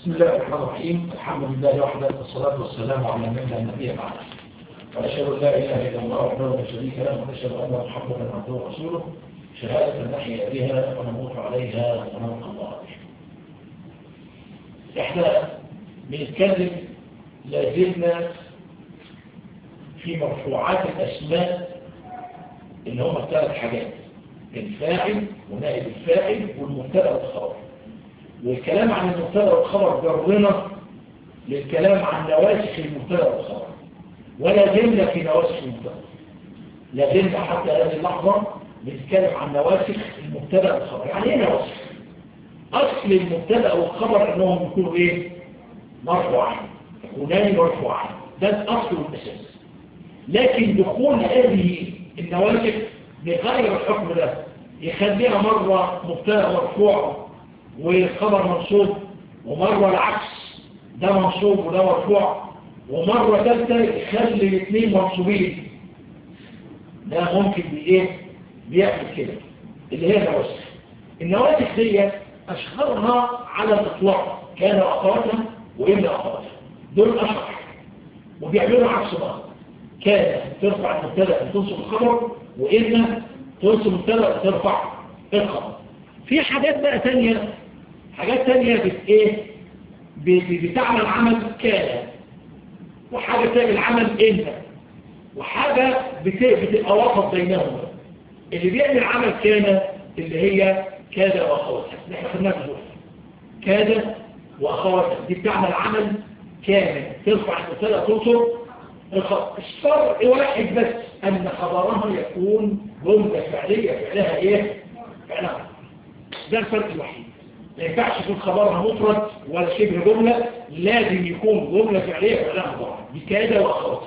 بسم الله الرحمن الرحيم الحمد لله وحده والصلاة والسلام على من لا نبي بعده وأشهد أن لا إله إلا الله وحده لا شريك له وأشهد أن محمدا عبده ورسوله شهادة نحيا بها ونموت عليها ونلقى الله احنا بنتكلم لازلنا في مرفوعات الأسماء اللي هم الثلاث حاجات الفاعل ونائب الفاعل والمبتدا والخبر والكلام عن المبتدا والخبر جرنا للكلام عن نواسخ المبتدا والخبر ولا زلنا في نواسخ المبتدا لا زلنا حتى هذه اللحظة بنتكلم عن نواسخ المبتدا والخبر يعني ايه نواسخ اصل المبتدا والخبر انهم يكونوا ايه مرفوعين يكونان مرفوعين ده الاصل والاساس لكن دخول هذه النواسخ بغير الحكم ده يخليها مرة مبتدا مرفوع والخبر منصوب ومرة العكس ده منصوب وده مرفوع ومرة ثالثة يخلي الاثنين منصوبين ده ممكن بايه بيعمل كده اللي هي النواسخ النواسخ دي اشهرها على الاطلاق كان اخواتها وابن اخواتها دول اشهر وبيعملوا عكس بعض كان ترفع المبتدا تنصب الخبر وإن تنصب المبتدا ترفع الخبر في حاجات بقى تانية حاجات تانية بت ايه بتعمل عمل كان وحاجة تعمل عمل إن وحاجة بتبقى وسط بينهما اللي بيعمل عمل كان اللي هي كاد وأخواتها نحن خدناها في الزوج كاد وأخواتها دي بتعمل عمل كامل ترفع المبتدا تنصب الشرع واحد بس أن خبرها يكون جملة فعلية فعلها إيه؟ فعلها ده الفرق الوحيد ما ينفعش يكون خبرها مفرد ولا شبه جملة لازم يكون جملة فعلية فعلها مضارع بكادة وأخواتها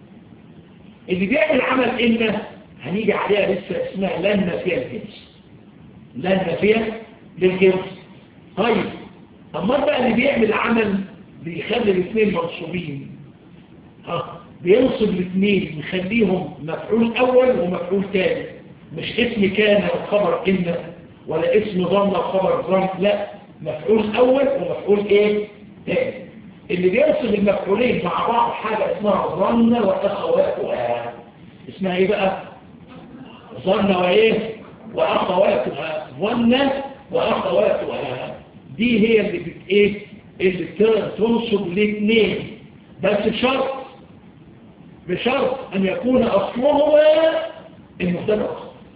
اللي بيعمل عمل إن هنيجي عليها لسه اسمها لن نافية للجنس لن نافية للجنس طيب أما بقى اللي بيعمل عمل بيخلي الاثنين منصوبين ها بينصب الاثنين يخليهم مفعول أول ومفعول ثاني مش اسم كان وخبر إن ولا اسم ظن وخبر ظن لا مفعول أول ومفعول إيه ثاني اللي بينصب المفعولين مع بعض حاجة اسمها ظن وأخواتها اسمها إيه بقى ظن وإيه وأخواتها ظن وأخواتها دي هي اللي بت إيه اللي تنصب الاثنين بس بشرط بشرط أن يكون أصلهما المبتدا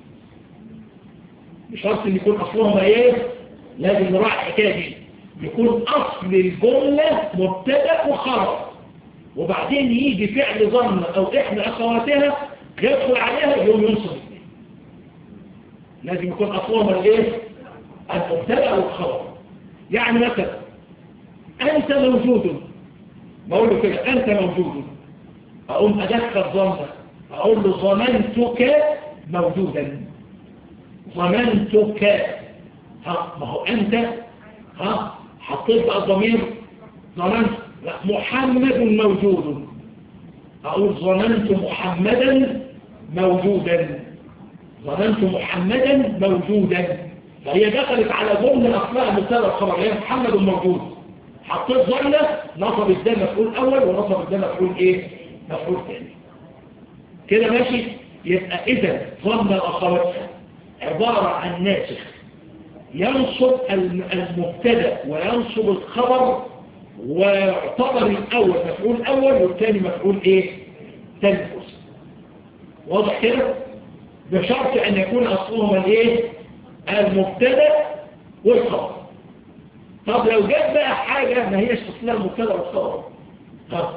بشرط أن يكون أصلهما إيه لازم نراعي الحكاية دي يكون أصل الجملة مبتدا وخبر وبعدين يجي فعل ظن أو إحدى أخواتها يدخل عليها يوم ينصب الاثنين لازم يكون أصلهما الإيه المبتدا والخبر يعني مثلا أنت موجود بقول له كده أنت موجود أقوم أدخل ظنك أقول له ظننتك موجودا ظننتك ها ما هو أنت ها حطيت بقى الضمير ظننت لا محمد موجود أقول ظننت محمدا موجودا ظننت محمدا موجودا فهي دخلت على جملة أصلها مبتدا الخبر هي محمد موجود حطيت ظنة نصب الدم مفعول أول ونصب الدم مفعول إيه مفعول ثاني كده ماشي يبقى إذا ظن الأخوات عبارة عن ناسخ ينصب المبتدا وينصب الخبر ويعتبر الأول مفعول أول والثاني مفعول إيه تنفس واضح كده بشرط أن يكون أصلهما الإيه المبتدا والخبر طب لو جت بقى حاجة ما هيش أصلها المبتدا والخبر طب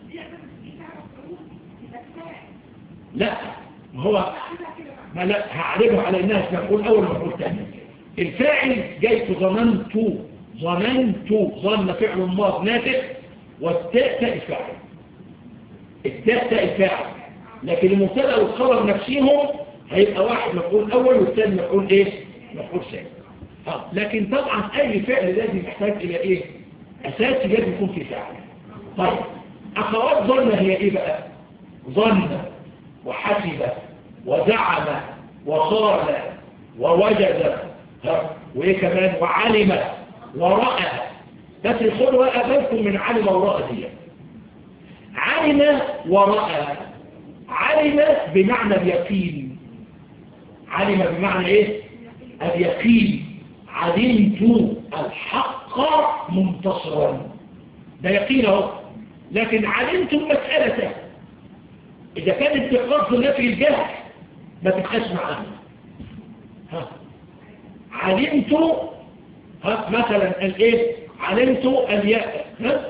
لا هو ما لا هعربها على انها مفعول اول ومفعول ثاني الفاعل جاي في ظننت ظننت ظن فعل ماض ناسخ والتاء تاء الفاعل التاء تاء الفاعل لكن المبتدا والخبر نفسهم هيبقى واحد مفعول اول والثاني مفعول ايه مفعول ثاني اه لكن طبعا اي فعل لازم يحتاج الى ايه اساسي لازم يكون في فعل طيب اخوات ظن هي ايه بقى ظن وحسب وزعم وقال ووجد ها وايه كمان وعلم ورأى بس خدوا بقى بالكم من علم ورأى دي علم ورأى علم بمعنى اليقين علم بمعنى ايه اليقين علمت الحق منتصرا ده يقين اهو لكن علمت المسألة إذا كانت بقصد نفي الجهل ما تبقاش معانا ها علمت ها مثلا الايه علمت الياء ها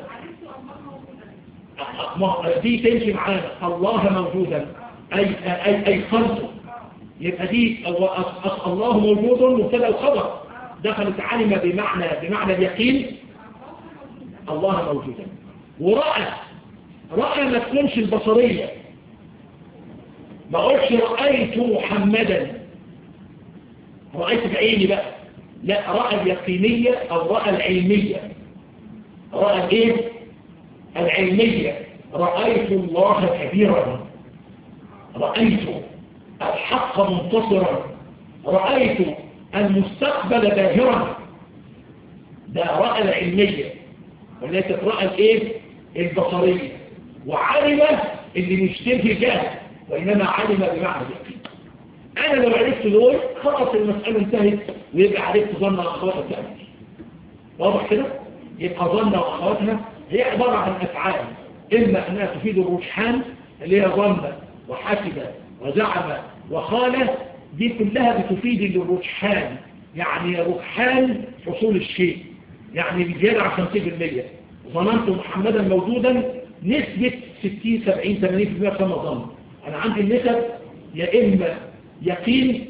ما- دي تمشي معانا الله موجودا أي أي أي خلقه يبقى دي هو أص- أص- الله موجود مبتدا الخبر دخلت علم بمعنى بمعنى اليقين الله موجودا ورأى رأى ما تكونش البصرية ما قلتش رأيت محمدا رأيت بعيني بقى لا رأى اليقينية أو رأى العلمية رأى الايه العلمية رأيت الله كبيرا رأيت الحق منتصرا رأيت المستقبل باهرا ده رأى العلمية وليست رأى الايه البصرية وعلم اللي مش تنهي جهل وإنما علم بمعنى اليقين أنا لو عرفت دول خلاص المسألة انتهت ويبقى عرفت ظن أخواتها التأمل واضح كده؟ يبقى ظن وأخواتها هي عبارة عن أفعال إما أنها تفيد الرجحان اللي هي ظن وحسب وزعم وخال دي كلها بتفيد الرجحان يعني رجحان حصول الشيء يعني بزيادة عن 50% ظننت محمدا موجودا نسبة 60 70 80% كما ظن أنا عندي النسب يا إما يقين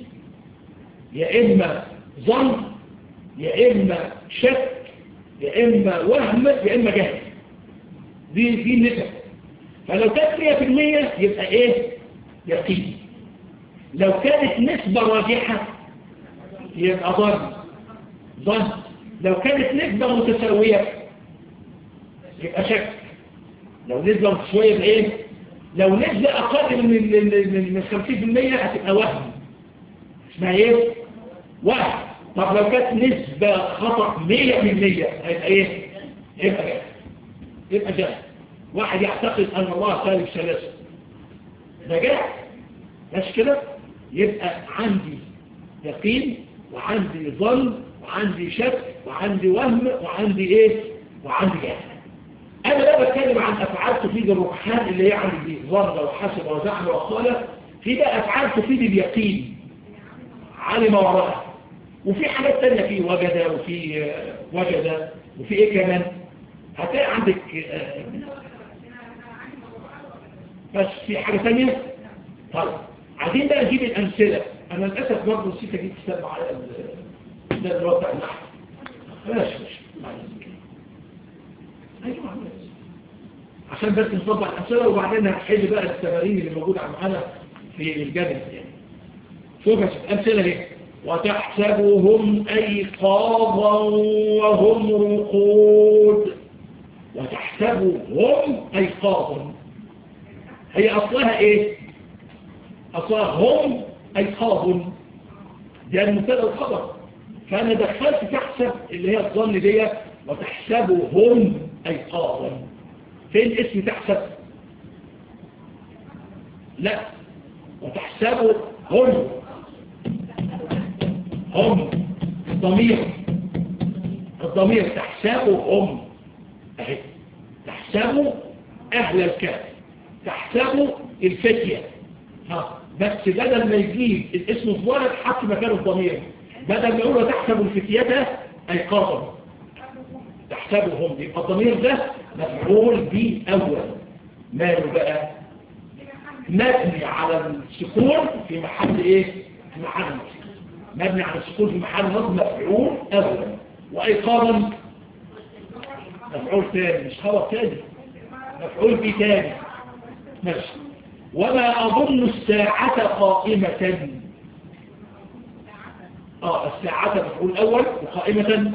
يا إما ظن يا إما شك يا إما وهم يا إما جهل دي دي النسب فلو كانت 100% يبقى إيه يقين لو كانت نسبة راجحة يبقى ظن ظن لو كانت نسبة متساوية يبقى شك لو نسبة متساوية بإيه لو نسبة أقل من من من 50% هتبقى وهم اسمها إيه وهم طب لو كانت نسبة خطأ 100% هيبقى إيه يبقى جهل يبقى جهل واحد يعتقد أن الله ثالث ثلاثة ده جهل مش كده يبقى عندي يقين وعندي ظن وعندي شك وعندي وهم وعندي ايه وعندي جهل انا لا بتكلم عن افعال تفيد الركحان اللي هي عندي ظن وحسب وزعم وقال في بقى افعال تفيد اليقين علم وراء وفي حاجات تانية في وجد وفي آه، وجد وفي ايه كمان هتلاقي عندك آه، بس في حاجة تانية طيب عايزين بقى نجيب الأمثلة أنا للأسف برضه نسيت أجيب كتاب معايا ال- ده اللي هو بتاع النحو بلاش مش أيوة بلاش. عشان بس نطبق الأمثلة وبعدين هنحل بقى التمارين اللي موجودة معانا في الجدل يعني شوف يا شيخ أمثلة اهي وتحسبهم أيقاظا وهم رقود وتحسبهم أيقاظا هي أصلها إيه؟ أصلها هم أيقاظ ده المبتدا الخبر فأنا دخلت تحسب اللي هي الظن دي وتحسبهم أيقاظا فين اسم تحسب؟ لا وتحسبوا هم هم الضمير الضمير تحسبوا هم اهي تحسبوا أهل الكهف تحسبوا الفتية ها بس بدل ما يجيب الاسم الظاهر حط مكانه الضمير بدل ما يقول تحسبوا الفتية أيقاظا تحسبهم يبقى الضمير ده مفعول به أول ماله بقى مبني على السكون في محل ايه في محل نصب مبني على السكون في محل نصب مفعول أول وأيقاظا مفعول ثاني مش خبر ثاني مفعول به ثاني ماشي وما أظن الساعة قائمة آه الساعة مفعول أول وقائمة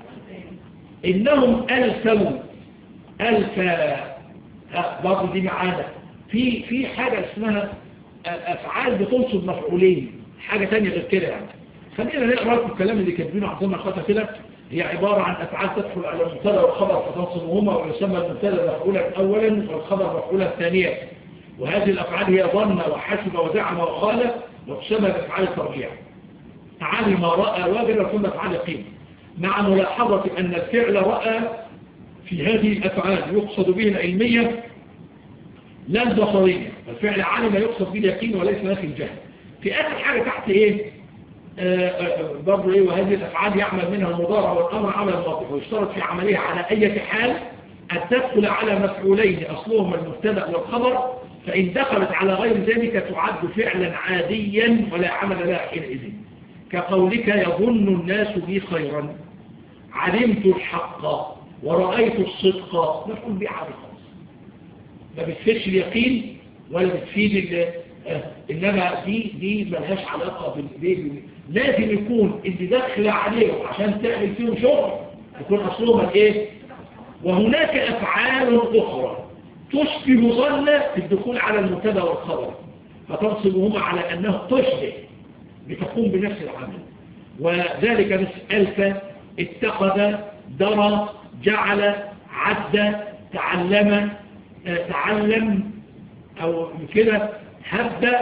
إنهم ألفوا ألفا آه برضه دي معانا في في حاجة اسمها أفعال بتنصب مفعولين حاجة تانية غير كده يعني خلينا نقرأ لكم الكلام اللي كاتبينه عطونا خطأ كده هي عبارة عن أفعال تدخل على المبتدا والخبر فتنصبهما ويسمى المبتدا مفعولا أولا والخبر مفعولا ثانيا وهذه الأفعال هي ظن وحسب ودعم وخالف وتسمى بأفعال الترجيع علم رأى وجد ثم أفعال يقين مع ملاحظة أن الفعل رأى في هذه الأفعال يقصد به العلمية لا البصرية الفعل علم يقصد به اليقين وليس نفي الجهل في آخر حاجة تحت إيه برضو إيه وهذه الأفعال يعمل منها المضارع والأمر عمل الماضي ويشترط في عملها على أي حال أن تدخل على مفعولين أصلهما المبتدا والخبر فإن دخلت على غير ذلك تعد فعلا عاديا ولا عمل لها حينئذ كقولك يظن الناس بي خيرا علمت الحق ورأيت الصدق مفعول به عادي خالص ما بتفيدش اليقين ولا بتفيد إنما دي دي ملهاش علاقة بال لازم يكون اللي داخل عليهم عشان تعمل فيهم شغل يكون أصلهم إيه وهناك أفعال أخرى تشبه ظن في الدخول على المبتدا والخبر فتنصبهما على أنه تشبه لتقوم بنفس العمل وذلك مثل ألف اتخذ درى جعل عد تعلم تعلم أو كده هب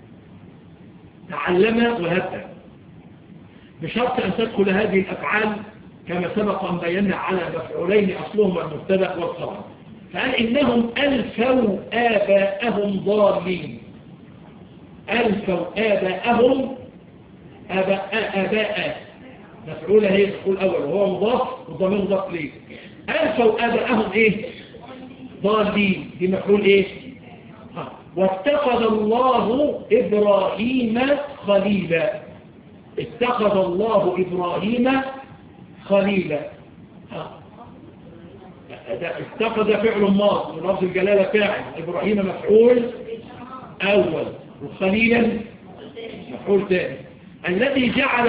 تعلم وهب بشرط أن تدخل هذه الأفعال كما سبق أن بينا على مفعولين أصلهما المبتدا والخبر فقال إنهم ألفوا آباءهم ضالين ألفوا آباءهم آباء آباء مفعولة هي تقول أول وهو مضاف وضمير مضاف ليه ألفوا آباءهم إيه ضالين دي مفعول إيه ها. واتخذ الله إبراهيم خليلا اتخذ الله إبراهيم خليلا ها. اتخذ فعل ماض ولفظ الجلالة فاعل إبراهيم مفعول أول وخليلا مفعول ثاني الذي جعل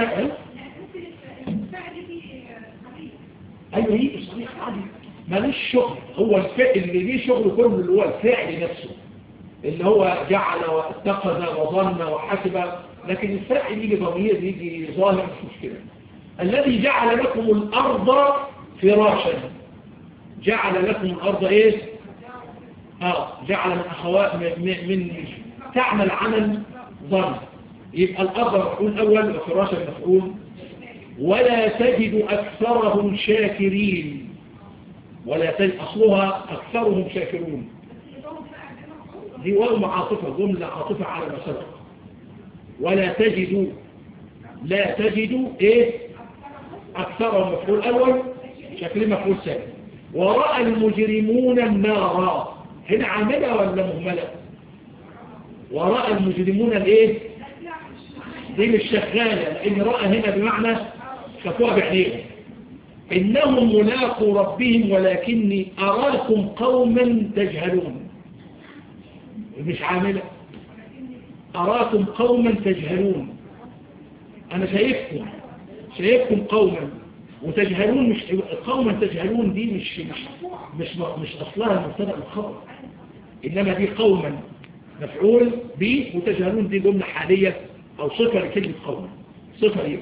أيوه هي صحيح عادي مالوش شغل هو الفعل اللي ليه شغل كله اللي هو الفعل نفسه اللي هو جعل واتخذ وظن وحسب لكن الفعل يجي ضمير يجي ظاهر مش مشكلة الذي جعل لكم الأرض فراشا جعل لكم الأرض إيه آه جعل من أخوات من, من تعمل عمل ظن يبقى الأرض مفعول أول وفراشا مفعول ولا تجد أكثرهم شاكرين ولا تجد أصلها أكثرهم شاكرون دي واو عاطفة جملة عاطفة على ما سبق ولا تجد لا تجد إيه أكثرهم مفعول أول شكل مفعول ثاني ورأى المجرمون النار هنا عاملة ولا مهملة ورأى المجرمون الايه دي مش شغالة لأن رأى هنا بمعنى شافوها بعينيهم إنهم ملاقوا ربهم ولكني أراكم قوما تجهلون مش عاملة أراكم قوما تجهلون أنا شايفكم شايفكم قوما وتجهلون مش قوما تجهلون دي مش مش مش, مش أصلها المبتدا الخبر إنما دي قوما مفعول به وتجهلون دي جملة حالية أو صفة لكلمة قوما صفة ليه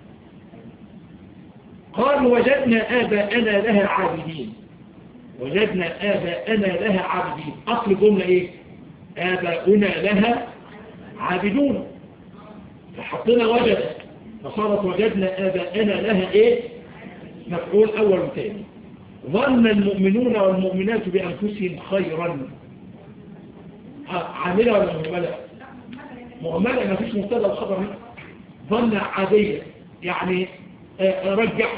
قالوا وجدنا آباءنا لها عابدين وجدنا آباءنا لها عابدين أصل جملة إيه آباؤنا لها عابدون فحطينا وجد فصارت وجدنا آباءنا لها إيه مفعول أول وثاني ظن المؤمنون والمؤمنات بأنفسهم خيرا عاملة ولا مهملة مهملة ما فيش مبتدا الخبر هنا ظن عادية يعني رجحوا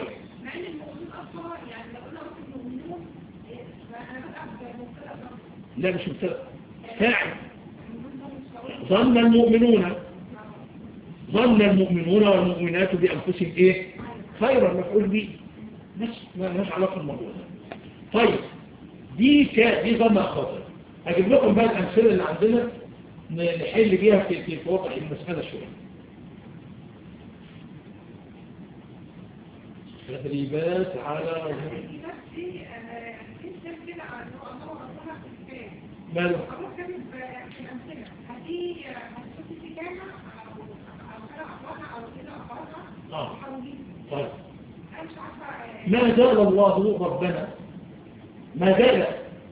لا مش مبتدا فاعل ظن المؤمنون ظن المؤمنون والمؤمنات بأنفسهم ايه خيرا مفعول به بس ما لهاش علاقه بالموضوع ده طيب دي ك... دي ظن خاطر هجيب لكم بقى الامثله اللي عندنا نحل بيها في في وضح المساله شويه تدريبات على ماله اه طيب ما زال الله ربنا ما زال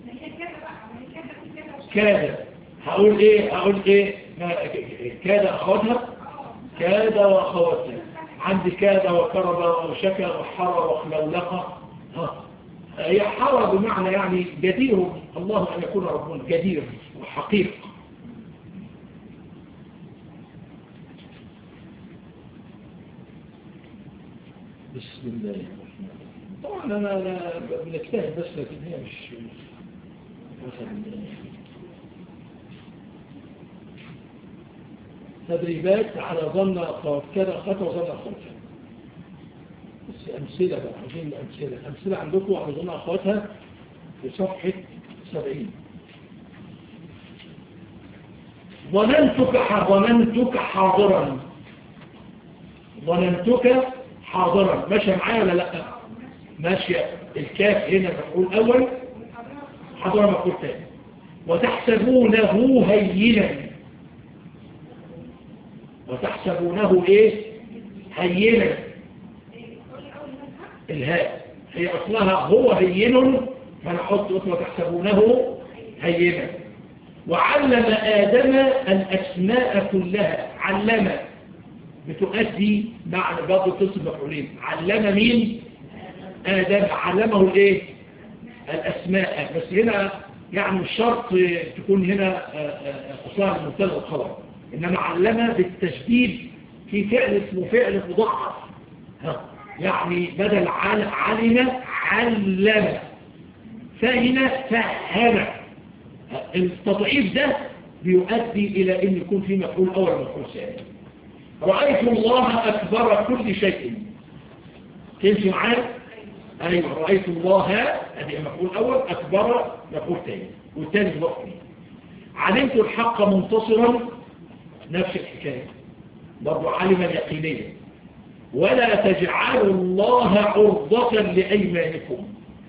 كاد هقول ايه هقول ايه كاد اخواتها كاد واخواتها عندي كاد وكرب وشكى وحر وخلولقة هي حر بمعنى يعني جدير الله أن يكون ربنا جدير وحقيق بسم الله الرحمن الرحيم طبعا أنا أنا بنجتهد بس لكن هي مش تدريبات على ظن أخوات كذا أخوات وظن أخواتها بس أمثلة بقى عايزين أمثلة أمثلة عندكم على ظن أخواتها في صفحة 70 ظننتك ظننتك حاضرا ظننتك حاضرا ماشي معايا ولا لا ماشي الكاف هنا مفعول أول حاضرا مفعول ثاني وتحسبونه هينا وتحسبونه ايه هينا الهاء هي اصلها هو هين فنحط اسمه تحسبونه هينا وعلم آدم الأسماء كلها علم بتؤدي معنى برضه تصل مفعولين علم مين آدم علمه الايه الأسماء بس هنا يعني مش شرط تكون هنا أصلها المبتدا والخبر إنما علم بالتشديد في فعل اسمه فعل مضاعف يعني بدل علم علم فهنا فهم التضعيف ده بيؤدي إلى أن يكون في مفعول أول ومفعول ثاني رأيت الله أكبر كل شيء تمشي معايا أيوة رأيت الله هذه مفعول أول أكبر مفعول ثاني والثاني ضعفي علمت الحق منتصرا نفس الحكاية برضو علما يقينيا ولا تجعلوا الله عرضة لأيمانكم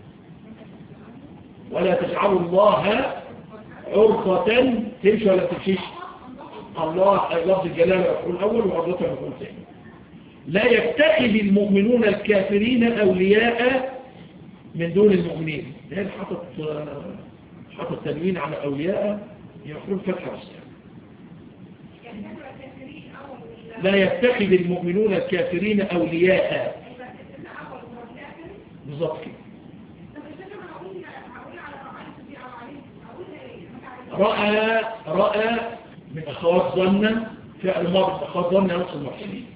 ولا تجعلوا الله عرضة تمشي ولا تمشيش الله لفظ الجلالة يقول أول وعرضة يقول ثاني لا يتخذ المؤمنون الكافرين أولياء من دون المؤمنين ده حاطط حاطط تنوين على أولياء يقول فتح السلام لا يتخذ المؤمنون الكافرين أولياء بالضبط كده رأى رأى من أخوات ظن فعل مرض أخوات ظن نفس المحسنين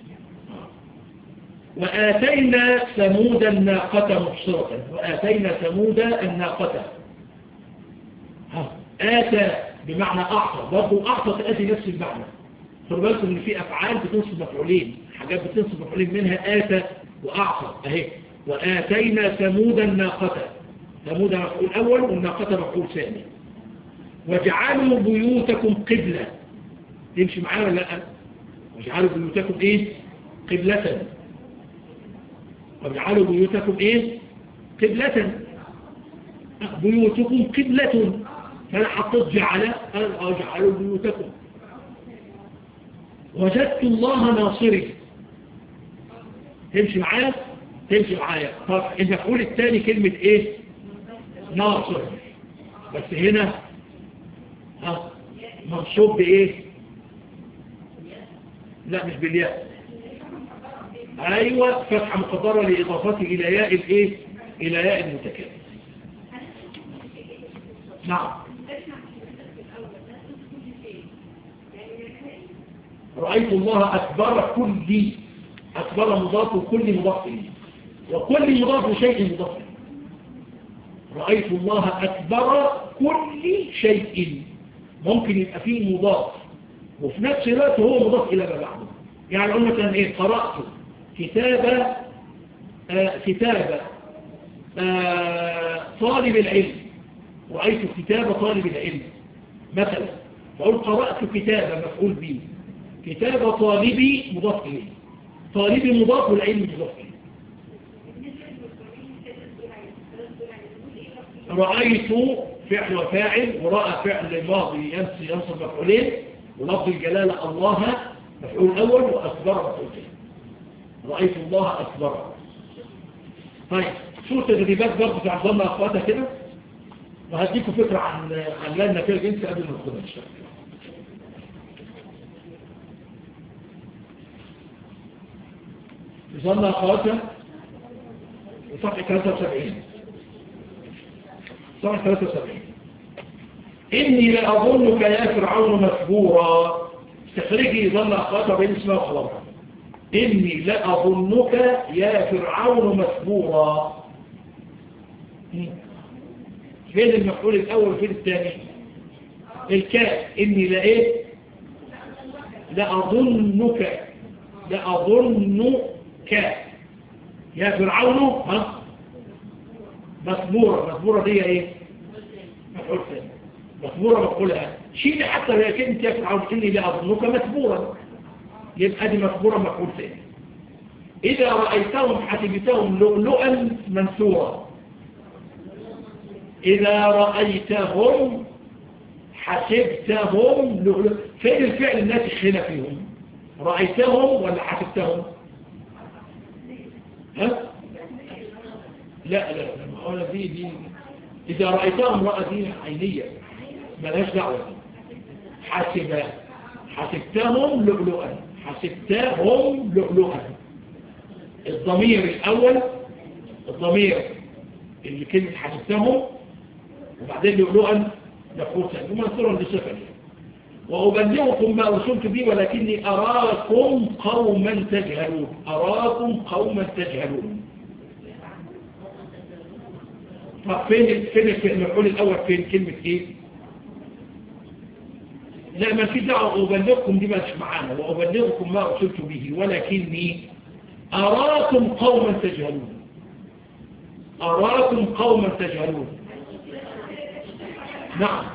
وآتينا ثمود الناقة مبصرة وآتينا ثمود الناقة آتى بمعنى أعطى برضو أعطى تأتي نفس المعنى خلوا بالكم ان في افعال بتنصب مفعولين حاجات بتنصب مفعولين منها آتى وأعطى اهي وآتينا ثمود الناقة ثمود مفعول أول والناقة مفعول ثاني وجعلوا بيوتكم قبلة تمشي معايا ولا لا وجعلوا بيوتكم ايه قبلة وجعلوا بيوتكم ايه قبلة بيوتكم قبلة فانا حطيت جعل اجعلوا بيوتكم وجدت الله ناصري تمشي معايا تمشي معايا طب المفعول الثاني كلمة ايه ناصر بس هنا ها منصوب بايه لا مش بالياء ايوه فتحة مقدرة لاضافته الى ياء الايه الى ياء المتكلم نعم رأيت الله أكبر كل أكبر مضاف وكل مضاف إليه وكل مضاف شيء مضاف رأيت الله أكبر كل شيء ممكن يبقى فيه مضاف وفي نفس الوقت هو مضاف إلى ما بعده يعني قلنا كان إيه قرأت كتابة آه كتابة آه طالب العلم رأيت كتابة طالب العلم مثلا فقل قرأت كتابة مفعول به كتابة طالبي مضاف إليه طالبي مضاف والعلم مضاف إليه رأيت فعل وفاعل ورأى فعل ماضي ينسي ينصب مفعولين ولفظ الجلالة الله مفعول أول وأكبر مفعول ثاني رأيت الله أكبر طيب شو التدريبات برضه في عبد الله اخواتها كده وهديكم فكره عن عن لجنه كده جنس قبل ما ناخدها ان شاء الله وصلنا اخواتها صفحه 73 صفحه 73 إني لأظنك يا فرعون مسبورا استخرجي ظن أخواتها بين اسمها وخبرها إني لأظنك يا فرعون مسبورا فين المفعول الأول فين الثاني الكاف إني لإيه لأظنك لأظنك يا فرعون ها مسبورة مسبورة دي ايه مفعول ثاني مسبورة مفعولها شيل حتى هي كلمة يا فرعون إني لأظنك مسبورا يبقى دي مسبورة مفعول ثاني إذا رأيتهم حسبتهم لؤلؤا منثورا إذا رأيتهم حسبتهم لؤلؤا فين الفعل الناسخ هنا فيهم رأيتهم ولا حسبتهم ها لا لا لا دي دي إذا رأيتهم رأى دي عينية ملاش دعوة حسب حسبتهم لؤلؤا حسبتهم لؤلؤا الضمير الأول الضمير اللي كلمة حسبتهم وبعدين لؤلؤا مفعول ثاني ومنصورا لصفة وأبلغكم ما أرسلت به ولكني أراكم قوما تجهلون أراكم قوما تجهلون طب فين فين المفعول الأول فين كلمة إيه لا ما في دعوة أبلغكم دي مش معانا وأبلغكم ما أرسلت به ولكني أراكم قوما تجهلون أراكم قوما تجهلون نعم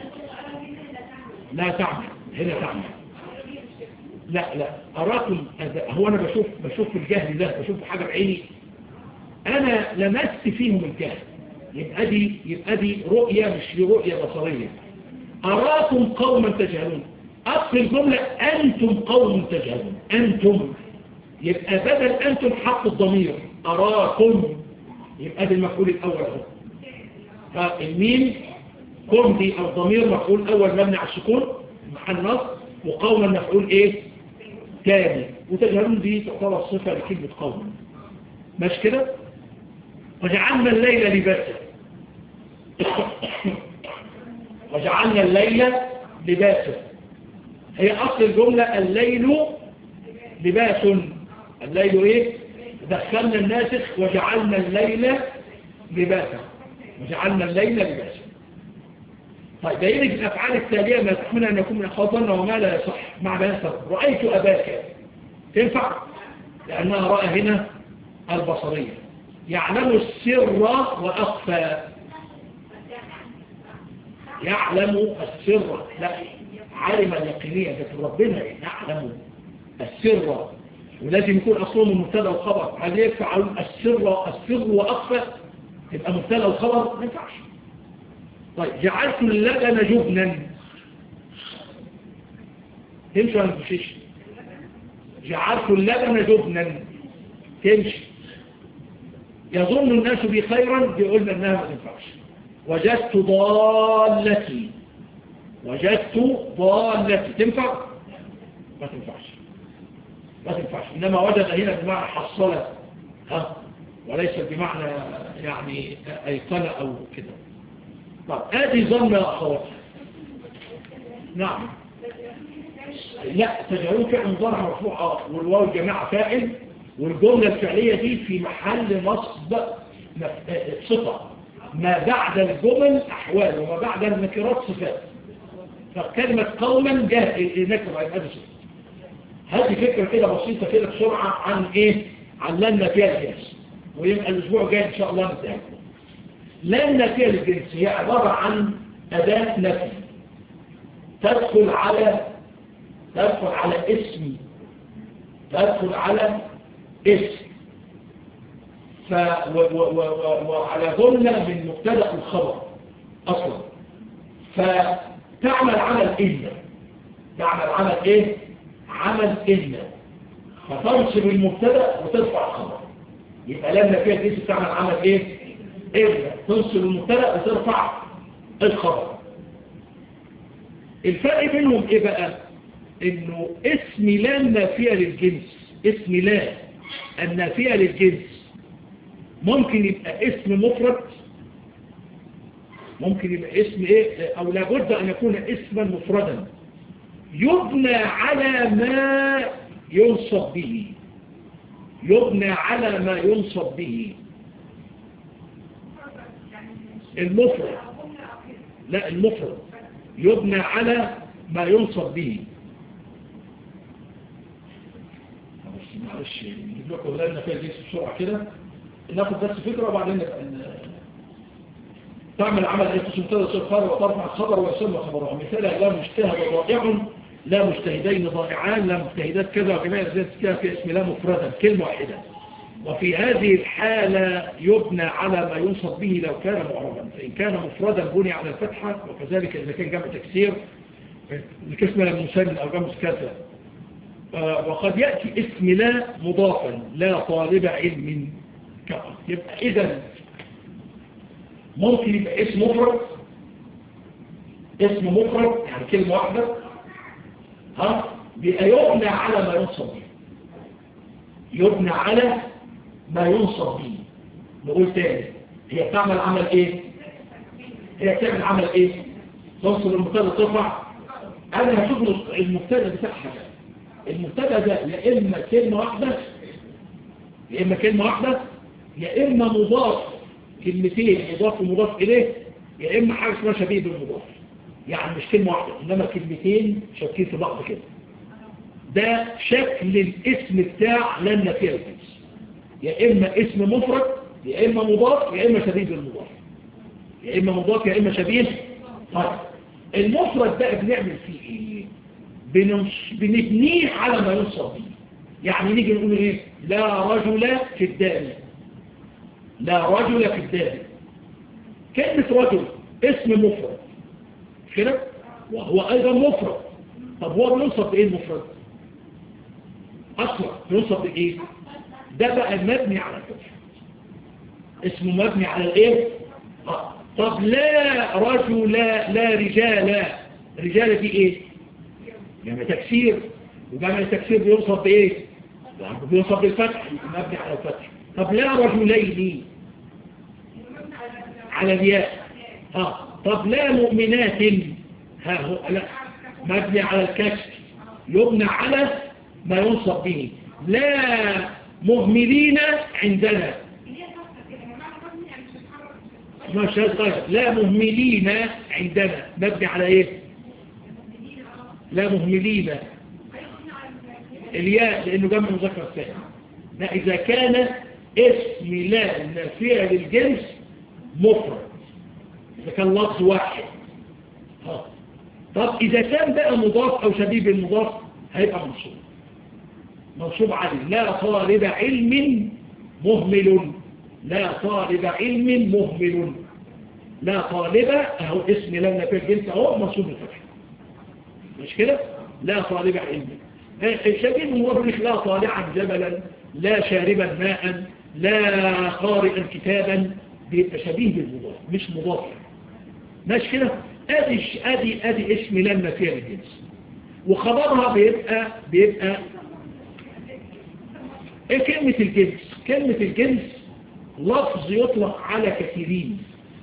لا تعمل هنا تعمل لا لا أراكم هو أنا بشوف بشوف الجهل ده بشوف حاجة بعيني أنا لمست فيهم الجهل يبقى دي يبقى دي رؤية مش رؤية بصرية أراكم قوما تجهلون أصل الجملة أنتم قوم تجهلون أنتم يبقى بدل أنتم حق الضمير أراكم يبقى دي المفعول الأول اهو فالميم قم دي أو ضمير مفعول أول مبني على السكون محل نص وقوما مفعول إيه تاني وتجهلون دي تعتبر صفة لكلمة قوم مش كده وجعلنا الليل لباسا وجعلنا الليل لباسا هي أصل الجملة الليل لباس الليل إيه دخلنا الناسخ وجعلنا الليل لباسا وجعلنا الليل لباسا طيب دليل الأفعال التالية ما تحمل أن يكون من خطرنا وما لا يصح مع بيان سبب رأيت أباك تنفع لأنها رأى هنا البصرية يعلم السر وأخفى يعلم السر لا علم اليقينية ذات ربنا يعلم السر ولازم يكون أصله من مبتدا وخبر هل ينفع السر السر وأخفى يبقى مبتدا وخبر ما ينفعش طيب جعلت اللبن جبنا تمشي ولا تمشيش جعلت اللبن جبنا تمشي يظن الناس بي خيرا بيقولنا انها ما تنفعش وجدت ضالتي وجدت ضالتي تنفع ما تنفعش ما تنفعش انما وجد هنا بمعنى حصل ها وليس بمعنى يعني ايقن او كده طب ادي ظن يا اخواتي نعم لا تجعلون فعل مضارع مرفوع والواو الجماعه فاعل والجملة الفعلية دي في محل نصب صفة ما بعد الجمل أحوال وما بعد النكرات صفات فكلمة قوما جاء نكرة يبقى دي صفة هذه فكرة كده بسيطة كده بسرعة عن إيه عن لن فيها الجنس ويبقى الأسبوع الجاي إن شاء الله نتعلم لن فيها الجنس هي عبارة عن أداة نفي تدخل على تدخل على اسم تدخل على اسم ف و و و و وعلى ظلة من مبتدا الخبر أصلا فتعمل عمل إلا تعمل عمل إيه؟ عمل إلا فتنصب المبتدا وترفع الخبر يبقى لما فيها الجنس بتعمل عمل ايه ايه تنصب المبتدا وترفع الخبر الفرق بينهم ايه بقى انه اسم لا النافيه للجنس اسم لا النافيه للجنس ممكن يبقى اسم مفرد ممكن يبقى اسم ايه او لابد ان يكون اسما مفردا يبنى على ما ينصب به يبنى على ما ينصب به المفرد لا المفرد يبنى على ما ينصب به معلش نجيب لكم ولادنا فيها الجيش بسرعة كده ناخد بس فكرة وبعدين نبقى تعمل عمل ايه تسمتها الخبر وترفع الخبر ويسمى خبره مثالها لا مجتهد ضائع لا مجتهدين ضائعان لا مجتهدات كذا وجميع ذلك في اسم لا مفردا كلمة واحدة وفي هذه الحالة يبنى على ما ينصب به لو كان معربا فإن كان مفردا بني على الفتحة وكذلك إذا كان جمع تكسير الكسم المسلم أو جمع كذا وقد يأتي اسم لا مضافا لا طالب علم كفر يبقى إذا ممكن يبقى اسم مفرد اسم مفرد يعني كلمة واحدة ها بيبقى يبنى على ما ينصب به يبنى على ما ينصب به نقول تاني هي بتعمل عمل ايه هي بتعمل عمل ايه تنصب المبتدا ترفع انا هشوف المبتدا بتاعها المبتدا ده يا اما كلمه واحده يا اما كلمه واحده يا اما مضاف كلمتين مضاف ومضاف اليه يا اما حاجه اسمها شبيه بالمضاف يعني مش كلمه واحده انما كلمتين شابكين في بعض كده ده شكل الاسم بتاع لن فيها الجنس يا اما اسم مفرد يا اما مضاف يا اما شبيه بالمضاف يا اما مضاف يا اما شبيه طيب المفرد بقى بنعمل فيه ايه بننص... بنبنيه على ما ينصب به يعني نيجي نقول ايه لا رجل في الدار لا رجل في الدار كلمة رجل اسم مفرد كده وهو ايضا مفرد طب هو بينصب بايه المفرد اصلا بينصب بايه ده بقى مبني على الفتح اسمه مبني على الايه آه. طب لا رجل لا, لا رجال رجال دي ايه جمع تكسير وجمع التكسير بينصب بايه بينصب بالفتح مبني على الفتح طب لا رجلين على الياء اه طب لا مؤمنات ها هو لا مبني على الكسر يبنى على ما ينصب به لا مهملين عندنا ما شاء لا مهملين عندنا مبني على ايه لا مهملين الياء لانه جمع مذكر ثاني لا اذا كان اسم لا النافيه للجنس مفرد اذا كان لفظ واحد ها. طب اذا كان بقى مضاف او شبيه بالمضاف هيبقى منصوب منصوب عليه لا طالب علم مهمل لا طالب علم مهمل لا طالب اهو اسم لنا في الجنس اهو منصوب الفتح مش كده لا طالب علم الشبيه مورخ لا طالعا جبلا لا شاربا ماء لا قارئا كتابا بيبقى شبيه بالمضاف مش مضاف مش كده ادي ادي ادي اسم لما فيها الجنس وخبرها بيبقى بيبقى ايه كلمة الجنس كلمة الجنس لفظ يطلق على كثيرين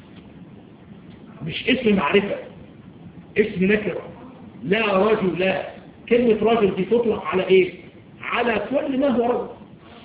مش اسم معرفة اسم نكرة لا رجل لا كلمة رجل دي تطلق على ايه على كل ما هو رجل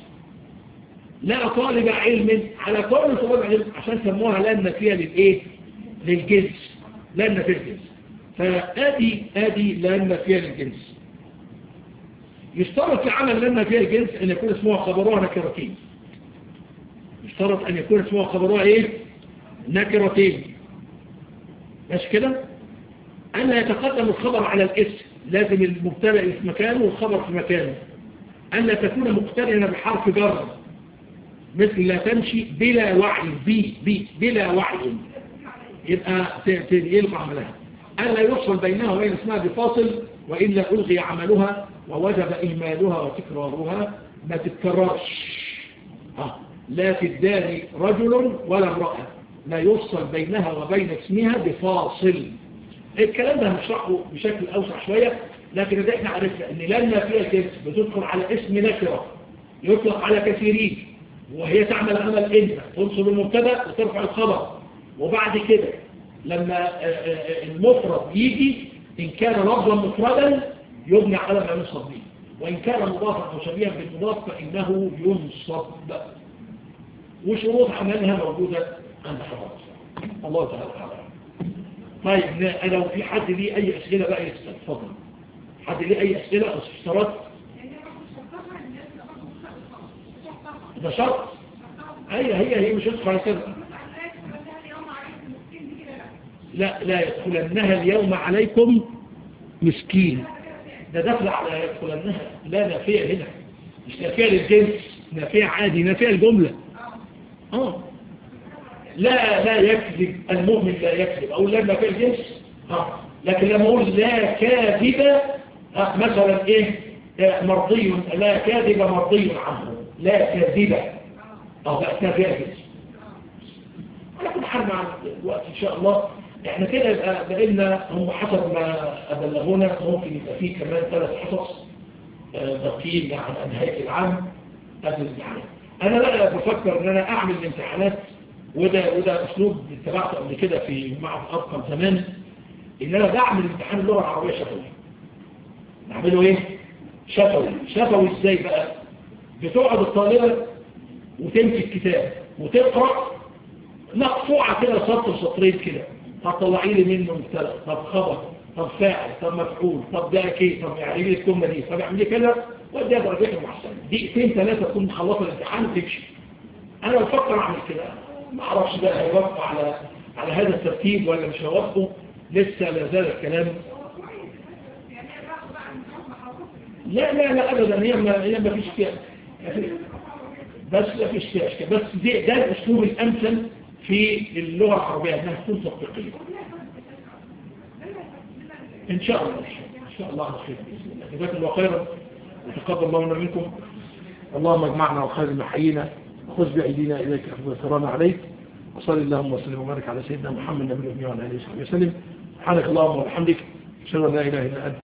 لا طالب علم على كل طالب علم عشان سموها لأن فيها للايه للجنس لأن فيها الجنس فادي ادي لأن فيها للجنس يشترط في عمل لما فيها الجنس أن يكون اسمها خبرها نكرتين يشترط أن يكون اسمها خبرها إيه نكرتين مش كده أن يتقدم الخبر على الاسم لازم المبتدا في مكانه والخبر في مكانه أن لا تكون مقترنة بحرف جر مثل لا تمشي بلا وعي بي بي بلا وعي يبقى يلقى عملها ألا يفصل بينها وبين اسمها بفاصل وإلا ألغي عملها ووجب إهمالها وتكرارها ما تتكررش ها لا في الدار رجل ولا امرأة لا يفصل بينها وبين اسمها بفاصل الكلام ده هنشرحه بشكل أوسع شوية لكن ده احنا عرفنا ان لما فيها الجنس بتدخل على اسم نكرة يطلق على كثيرين وهي تعمل عمل انت تنصب المبتدا وترفع الخبر وبعد كده لما المفرد يجي ان كان لفظا مفردا يبني على ما ينصب به وان كان مضافا او شبيها بالمضاف فانه ينصب وشروط عملها موجوده عند حضرتك الله تعالى اعلم طيب لو في حد ليه اي اسئله بقى يسال اتفضل حد ليه اي اسئله او استفسارات ده شرط هي هي هي مش هتدخل على كده لا لا يدخلنها اليوم عليكم مسكين ده دخل على يدخلنها لا نافية هنا مش نافية للجنس نافية عادي نافية الجملة اه لا لا يكذب المؤمن لا يكذب او لا نافية الجنس اه لكن لما اقول لا كاذب آه مثلا ايه مرضي لا كاذب مرضي عنه لا كاذبة اه بقى نافية الجنس على كل حال مع الوقت ان شاء الله احنا كده يبقى بقينا هم حسب ما أبلغونا ممكن يبقى فيه كمان ثلاث حصص دقيق عن نهاية العام قبل الامتحانات انا بقى بفكر ان انا اعمل الامتحانات وده وده اسلوب اتبعته قبل كده في معهد ارقم زمان ان انا بعمل امتحان اللغه العربيه شفوي نعمله ايه شفوي شفوي ازاي بقى بتقعد الطالبه وتمسك كتاب وتقرا مقطوعه كده سطر سطرين كده طب طلعي لي منه مبتدا طب خبر طب فاعل طب مفعول طب ده كيف طب اعملي لي الكلمه دي طب اعملي كده وديها درجتها محسنه دقيقتين ثلاثه تكون مخلصه الامتحان وتمشي انا بفكر اعمل كده ما اعرفش بقى هيوافقوا على على هذا الترتيب ولا مش هيوافقوا لسه لا زال الكلام لا لا لا ابدا هي ما هي ما فيش فيها بس لا فيش فيها اشكال بس دي ده الاسلوب الامثل في اللغه العربيه انها تكون تطبيقيه ان شاء الله ان شاء الله على خير باذن الله جزاكم الله خيرا وتقبل الله منا منكم اللهم اجمعنا وخير ما حيينا خذ بايدينا اليك افضل سرانا عليك وصلي اللهم وسلم وبارك على سيدنا محمد النبي الامي وعلى اله وصحبه وسلم سبحانك اللهم وبحمدك اشهد ان لا اله الا انت